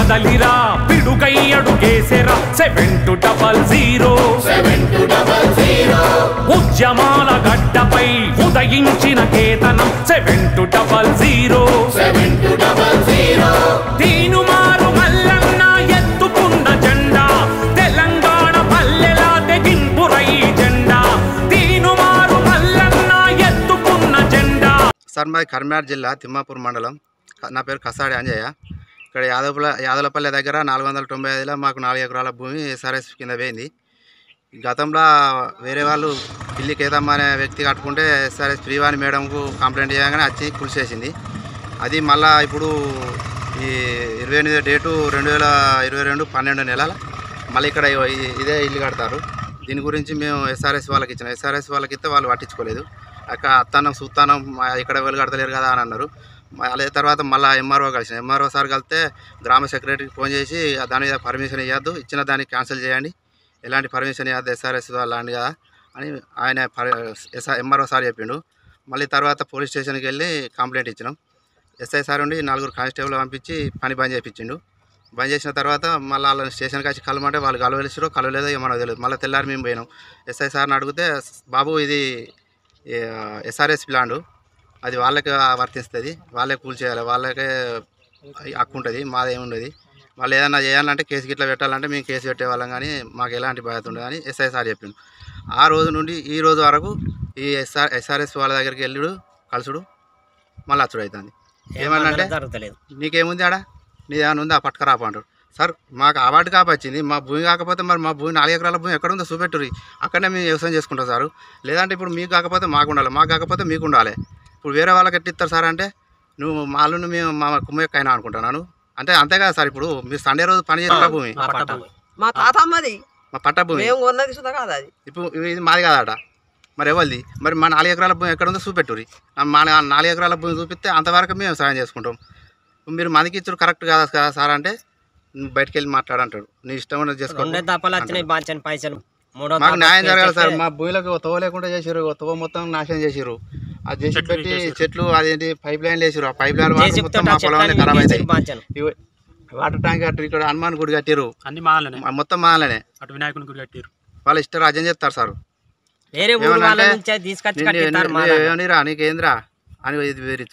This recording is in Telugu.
కదలిరా పిడుగై అడుగేసెరా సెవెన్ టు డబల్ జీరో ఉద్యమాల గడ్డపై ఉదయించిన కేతనం seven two double zero Teenmar Mallanna ఎత్తుకున్న జెండా తెలంగాణ పల్లెలా తెగింపురై జెండా తీనుమారు మల్లన్న ఎత్తుకున్న జెండా సార్ మాది కరీంనగర్ జిల్లా తిమ్మాపూర్ మండలం క- నా పేరు కసాడి అంజయ్య ఇక్కడ యాదవపల్ల యాదవలపల్లె దగ్గర నాలుగు వందల తొంభై ఐదులో మాకు నాలుగు ఎకరాల భూమి ఎస్ఆర్ఎస్ కింద పోయింది గతంలో వేరే వాళ్ళు పిల్లి కేతమ్మ అనే వ్యక్తి కట్టుకుంటే ఎస్ఆర్ఎస్ శ్రీవాణి మేడంకు కంప్లైంట్ చేయగానే వచ్చి కూల్చేసింది అది మళ్ళా ఇప్పుడు ఈ ఇరవై ఎనిమిది డేటు రెండు వేల ఇరవై రెండు పన్నెండు నెలల మళ్ళీ ఇక్కడ ఇ- ఇదే ఇల్లు కడతారు దీని గురించి మేము ఎస్ఆర్ఎస్ వాళ్ళకి ఇచ్చిన ఎస్ఆర్ఎస్ వాళ్ళకి ఇస్తే వాళ్ళు పట్టించుకోలేదు అక్కడ అత్తానం సుత్తానం మా ఇక్కడ ఎవరు కడతలేరు కదా అని అన్నారు మళ్ళీ తర్వాత మళ్ళీ ఎంఆర్ఓ కలిసిన ఎంఆర్ఓ సార్ కలిస్తే గ్రామ సెక్రటరీకి ఫోన్ చేసి దాని మీద పర్మిషన్ ఇవ్వద్దు ఇచ్చిన దాన్ని క్యాన్సిల్ చేయండి ఎలాంటి పర్మిషన్ ఇవ్వద్దు ఎస్ఆర్ఎస్ లాంటి కదా అని ఆయన ఎస్ఆర్ ఎంఆర్ఓ సార్ చెప్పిండు మళ్ళీ తర్వాత పోలీస్ స్టేషన్కి వెళ్ళి కంప్లైంట్ ఇచ్చినాం ఎస్ఐ సార్ ఉండి నలుగురు కానిస్టేబుల్ పంపించి పని బంద్ చేయించిండు బంద్ చేసిన తర్వాత మళ్ళీ వాళ్ళని స్టేషన్కి వచ్చి కలమంటే వాళ్ళు కలవలేసారో కలవలేదో ఏమో నాకు తెలియదు మళ్ళీ తెల్లారి మేము పోయినాం ఎస్ఐ సార్ని అడిగితే బాబు ఇది ఎస్ఆర్ఎస్ ప్లాండు అది వాళ్ళకి వర్తిస్తుంది వాళ్ళే కూల్ చేయాలి వాళ్ళకే హక్కు ఉంటుంది మాదేమి ఉండదు వాళ్ళు ఏదైనా చేయాలంటే కేసు గిట్లా పెట్టాలంటే మేము కేసు పెట్టేవాళ్ళం కానీ మాకు ఎలాంటి బాధ్యత ఉండదు అని ఎస్ఐ సార్ చెప్పిండు ఆ రోజు నుండి ఈ రోజు వరకు ఈ ఎస్ఆర్ ఎస్ఆర్ఎస్ వాళ్ళ దగ్గరికి వెళ్ళుడు కలుసుడు మళ్ళీ అచ్చుడు అవుతుంది ఏమన్నంటే జరుగుతలేదు నీకేముంది ఆడ నీదేమైనా ఉందా పట్టుకరాప అంటారు సార్ మాకు అవార్డు కాపొచ్చింది మా భూమి కాకపోతే మరి మా భూమి నాలుగు ఎకరాల భూమి ఎక్కడ ఉందో చూపెట్టుర్రి అక్కడనే మేము వ్యవసాయం చేసుకుంటాం సార్ లేదంటే ఇప్పుడు మీకు కాకపోతే మాకు ఉండాలి మాకు కాకపోతే మీకు ఉండాలి ఇప్పుడు వేరే వాళ్ళకి ఎట్టిస్తారు సార్ అంటే నువ్వు మాలను మేము మా కుమ్మక్కైనా అనుకుంటున్నాను అంటే అంతే కదా సార్ ఇప్పుడు మీరు సండే రోజు పని చేస్తున్న భూమి మా పట్ట మా తాతమ్మది మా పట్ట భూమి మేము కొన్నది సుధా కాదు అది ఇప్పుడు ఇది మాది కాదట మరి ఎవరిది మరి మా నాలుగు ఎకరాల భూమి ఎక్కడ ఉందో చూపెట్టుర్రి మా నా- నాలుగు ఎకరాల భూమి చూపిస్తే అంతవరకు మేము సాయం చేసుకుంటాం మీరు మనకి ఇచ్చారు కరెక్ట్ కాదా కదా సార్ అంటే నువ్వు బయటకు వెళ్ళి మాట్లాడంటాడు నీ ఇష్టం ఉన్నది చేసుకో రెండే దప్పలు వచ్చినాయి బాంచని పైసలు మూడో మాకు దఫా న్యాయం జరగాలి సార్ చేస్తే మా భూమిలోకి ఓ తోవ లేకుండా చేసారు ఓ తోవ మొత్తం నాశనం చేసారు అది చేసి పెట్టి చెట్లు అదేంటి పైప్ లైన్లు వేసారు ఆ పైప్ లైన్ చేసి మొత్తం మా చెప్తే పొలం ఖరాబ్ అవుతాయి బాంచను ఇగో వాటర్ ట్యాంక్ కట్టారు ఇక్కడ హనుమాన్ గుడి కట్టారు అన్ని మాలనే మ- మొత్తం మాలనే అటు వినాయకుని గుడి కట్టారు వాళ్ళు ఇష్టం రాజ్యం చెప్తారు సార్ వేరే ఊరు వాళ్ళ ఏమనంటే నుంచే తీసుకొచ్చి నిన్ను- కట్టిస్తారు నిన్ను- మా నిన్ను ఏమనిరా నీకేంద్రా అని ఇది వేరే